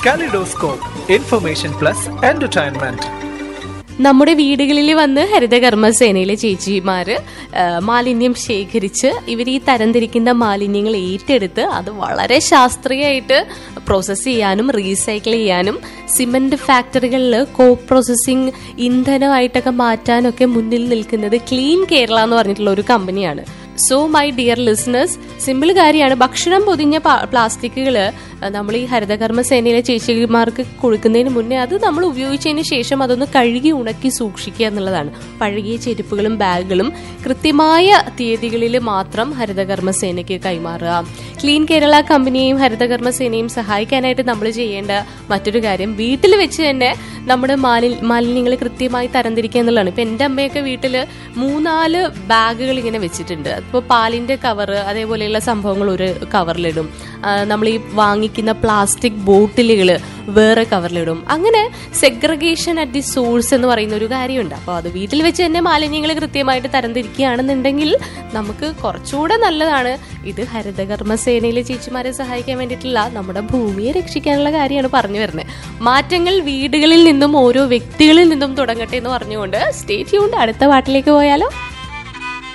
Kaleidoscope, information plus entertainment. നമ്മുടെ വീടുകളിൽ വന്ന് ഹരിതകർമ്മസേനയിലെ ചേച്ചിമാര് ആ, മാലിന്യം ശേഖരിച്ച് ഇവർ ഈ തരംതിരിക്കുന്ന മാലിന്യങ്ങൾ ഏറ്റെടുത്ത് അത് വളരെ ശാസ്ത്രീയമായിട്ട് പ്രോസസ്സ് ചെയ്യാനും റീസൈക്കിൾ ചെയ്യാനും സിമന്റ് ഫാക്ടറികളിൽ കോ പ്രോസസ്സിംഗ് ഇന്ധനമായിട്ടൊക്കെ മാറ്റാനൊക്കെ മുന്നിൽ നിൽക്കുന്നത് ക്ലീൻ കേരള എന്ന് പറഞ്ഞിട്ടുള്ള ഒരു കമ്പനിയാണ് so my dear listeners simple കാര്യമാണ് ഭക്ഷണം പൊതിഞ്ഞ പ്ലാസ്റ്റിക്കുകൾ നമ്മൾ ഈ ഹരിതകർമ്മ സേനയിലെ ചേച്ചിമാർക്ക് കൊടുക്കുന്നതിന് മുന്നേ അത് നമ്മൾ ഉപയോഗിച്ചതിന് ശേഷം അതൊന്ന് കഴുകി ഉണക്കി സൂക്ഷിക്കുക എന്നുള്ളതാണ് പഴകിയ ചെരുപ്പുകളും ബാഗുകളും കൃത്യമായ തീയതികളിൽ മാത്രം ഹരിതകർമ്മ സേനയ്ക്ക് കൈമാറുക ക്ലീൻ കേരള കമ്പനിയെയും ഹരിതകർമ്മ സേനയും സഹായിക്കാനായിട്ട് നമ്മൾ ചെയ്യേണ്ട മറ്റൊരു കാര്യം വീട്ടിൽ വെച്ച് തന്നെ നമ്മുടെ മാലി മാലിന്യങ്ങൾ കൃത്യമായി തരംതിരിക്കുക എന്നുള്ളതാണ് ഇപ്പൊ എൻ്റെ അമ്മയൊക്കെ വീട്ടിൽ മൂന്നാല് ബാഗുകൾ ഇങ്ങനെ വെച്ചിട്ടുണ്ട് ഇപ്പോൾ പാലിന്റെ കവറ് അതേപോലെയുള്ള സംഭവങ്ങൾ ഒരു കവറിലിടും ആ, നമ്മൾ ഈ വാങ്ങിക്കുന്ന പ്ലാസ്റ്റിക് ബോട്ടിലുകൾ വേറെ കവറിലിടും അങ്ങനെ സെഗ്രഗേഷൻ അറ്റ് ദി സോഴ്സ് എന്ന് പറയുന്ന ഒരു കാര്യമുണ്ട് അപ്പോൾ അത് വീട്ടിൽ വെച്ച് തന്നെ മാലിന്യങ്ങൾ കൃത്യമായിട്ട് തരംതിരിക്കുകയാണെന്നുണ്ടെങ്കിൽ നമുക്ക് കുറച്ചുകൂടെ നല്ലതാണ് ഇത് ഹരിതകർമ്മ സേനയിലെ ചേച്ചിമാരെ സഹായിക്കാൻ വേണ്ടിയിട്ടുള്ള നമ്മുടെ ഭൂമിയെ രക്ഷിക്കാനുള്ള കാര്യമാണ് പറഞ്ഞു വരുന്നത് മാറ്റങ്ങൾ വീടുകളിൽ നിന്നും ഓരോ വ്യക്തികളിൽ നിന്നും തുടങ്ങട്ടെ എന്ന് പറഞ്ഞുകൊണ്ട് സ്റ്റേ ട്യൂണ്ട് അടുത്ത പാട്ടിലേക്ക് പോയാലോ